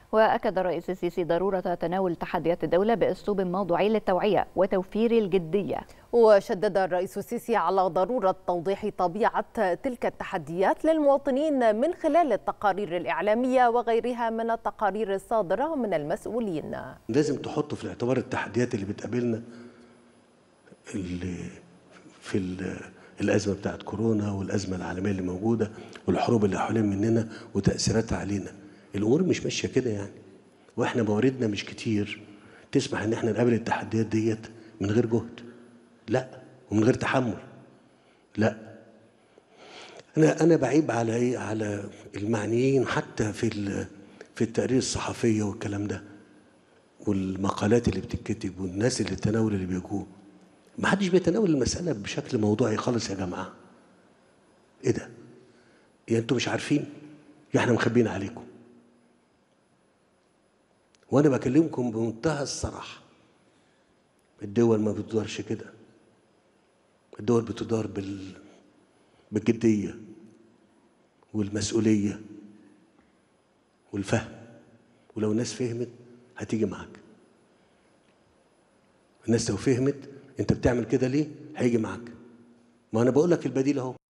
وأكد الرئيس السيسي ضرورة تناول تحديات الدولة بأسلوب موضوعي للتوعية وتوفير الجدية وشدد الرئيس السيسي على ضرورة توضيح طبيعة تلك التحديات للمواطنين من خلال التقارير الإعلامية وغيرها من التقارير الصادرة من المسؤولين لازم تحطوا في الاعتبار التحديات اللي بتقابلنا اللي في ال- الأزمة بتاعت كورونا والأزمة العالمية اللي موجودة والحروب اللي حوالين مننا وتأثيراتها علينا الأمور مش ماشية كده يعني وإحنا مواردنا مش كتير تسمح إن إحنا نقابل التحديات ديت من غير جهد لا ومن غير تحمل لا انا انا بعيب على ايه على المعنيين حتى في ال- في التقارير الصحفيه والكلام ده والمقالات اللي بتتكتب والناس اللي التناول اللي بيجوا ما حدش بيتناول المساله بشكل موضوعي خالص يا جماعه ايه ده يا انتوا مش عارفين يا احنا مخبيين عليكم وانا بكلمكم بمنتهى الصراحه الدول ما بتدارش كده الدول بتدار بال بالجدية والمسؤولية والفهم ولو الناس فهمت هتيجي معاك الناس لو فهمت انت بتعمل كده ليه هيجي معاك ما انا بقول لك البديل اهو